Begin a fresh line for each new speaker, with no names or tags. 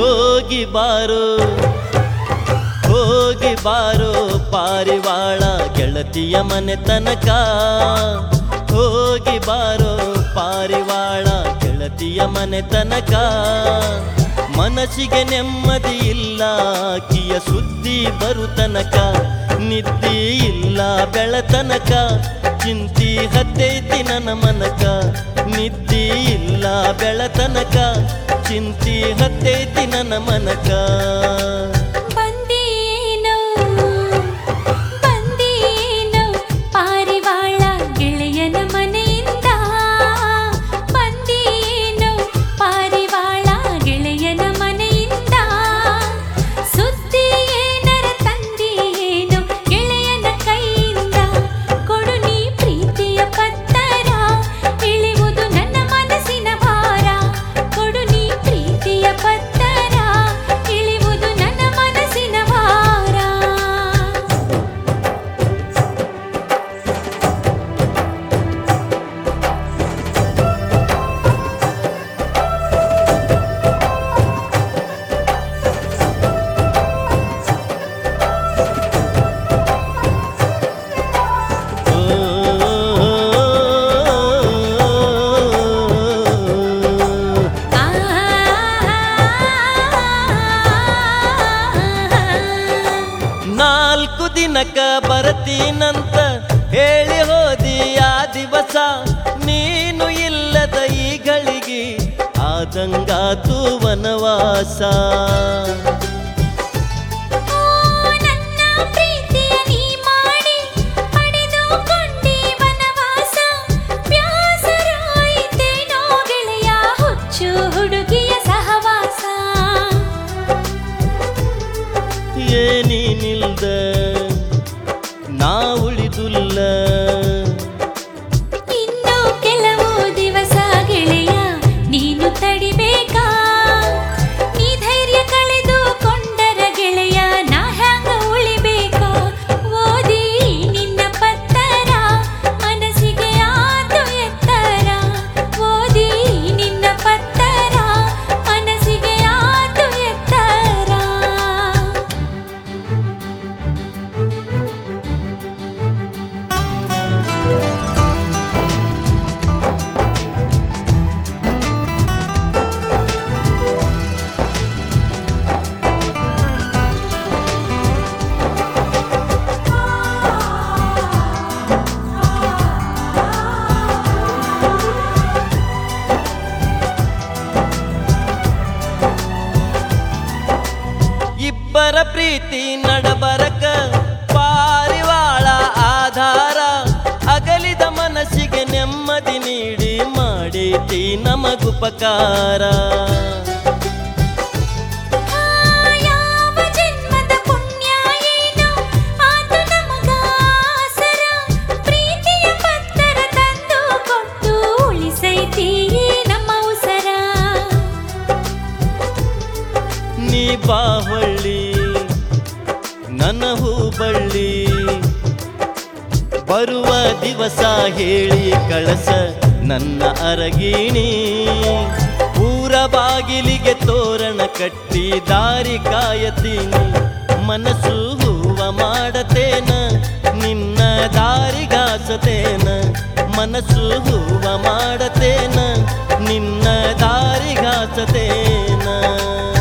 ಹೋಗಿ ಬಾರೋ ಹೋಗಿ ಬಾರೋ ಪಾರಿವಾಳ ಗೆಳತಿಯ ಮನೆ ತನಕ ಹೋಗಿ ಬಾರೋ ಪಾರಿವಾಳ ಗೆಳತಿಯ ಮನೆ ತನಕ ಮನಸ್ಸಿಗೆ ನೆಮ್ಮದಿ ಇಲ್ಲ ಕಿಯ ಸುದ್ದಿ ಬರು ತನಕ ನಿದ್ದಿ ಇಲ್ಲ ಬೆಳತನಕ ಚಿಂತಿ ಹತ್ತೈತಿ ನನ್ನ ಮನಕ ನಿದ್ದಿ ಇಲ್ಲ ಬೆಳತನಕ ಚಿಂತಿ ಹತ್ತೈತಿ ನನ್ನ ಮನಕ
ಬಂದೇನೋ ಬಂದೇನೋ ಪಾರಿವಾಳ ಗೆಳೆಯನ ಮನೆಯಿಂದ ಬಂದೇನೋ ಪಾರಿವಾಳ ಗೆಳೆಯನ ಮನೆಯಿಂದ ಸುದ್ದಿ ಏನರ ತಂದೇನೋ ಗೆಳೆಯನ ಕೈಯಿಂದ ಕೊಡು ನೀ ಪ್ರೀತಿಯ ಪತ್ತರ ಇಳಿವುದು ನನ್ನ ಮನಸ್ಸಿನ ಭಾರ ಕೊಡು ನೀ ಪ್ರೀತಿಯ ಪತ್ತರ ಇಳಿವುದು ನನ್ನ ಮನಸ್ಸಿನ ಭಾರ
ನಾಲ್ಕು ದಿನಕ್ಕ ಬರತೀನಂತ ಹೇಳಿ ಹೋದಿ ಆ ದಿವಸ ನೀನು ಇಲ್ಲದ ಈ ಗಳಿಗೆ ಆದಂಗಾತು ವನವಾಸ
ಓ ನನ್ನ ಪ್ರೀತಿಯ ನೀ ಮಾಡಿ ಪಡೆದುಕೊಂಡಿ ವನವಾಸ ಬ್ಯಾಸರಾಯಿತೇನೋ ಗೆಳೆಯ ಹುಚ್ಚು ಹುಡುಗಿಯ ಸಹವಾಸ
ಏನೇನಿಲ್ದ ನಾ ಉಳಿದುಲ್ಲ
ಇನ್ನು ಕೆಲವು ದಿವಸ ಗೆಳೆಯ ನೀನು ತಡಿಬೇಕಾ ನೀ ಧೈರ್ಯ ಕಳೆದುಕೊಂಡರ ಗೆಳೆಯ ನಾ ಹ್ಯಾಂಗ ಉಳಿಬೇಕಾ ಓದಿ ನಿನ್ನ ಪತ್ತರ ಮನಸ್ಸಿಗೆ ಆತು ಎತ್ತರ ಓದಿ ನಿನ್ನ ಪತ್ತರ ಮನಸ್ಸಿಗೆ ಆತು ಎತ್ತರ
ಇಬ್ಬರ ಪ್ರೀತಿ ನಡಬರಕ ಪಾರಿವಾಳ ಆಧಾರ ಅಗಲಿದ ಮನಸ್ಸಿಗೆ ನೆಮ್ಮದಿ ನೀಡಿ ಮಾಡೈತಿ ನಮಗುಪಕಾರ
ಯಾವ ಜನ್ಮದ ಪುಣ್ಯ ಏನೋ ಆತು ನಮಗಾಸರ ಪ್ರೀತಿಯ ಪತ್ತರ ತಂದು ಕೊಟ್ಟು ಉಳಿಸೈತಿ ನಮ್ಮ ಉಸರ
ನೀ ಬಾಹೊಳ್ಳಿ ನನ್ನ ಹೂಬಳ್ಳಿ ಬರುವ ದಿವಸ ಹೇಳಿ ಕಳಸ ನನ್ನ ಅರಗಿಣಿ ಊರ ಬಾಗಿಲಿಗೆ ತೋರಣ ಕಟ್ಟಿ ದಾರಿ ಕಾಯತೀನಿ ಮನಸ್ಸು ಹೂವ ಮಾಡತೇನ ನಿನ್ನ ದಾರಿಗಾಸತೇನ ಮನಸ್ಸು ಹೂವ ಮಾಡತೇನ ನಿನ್ನ ದಾರಿಗಾಸತೇನ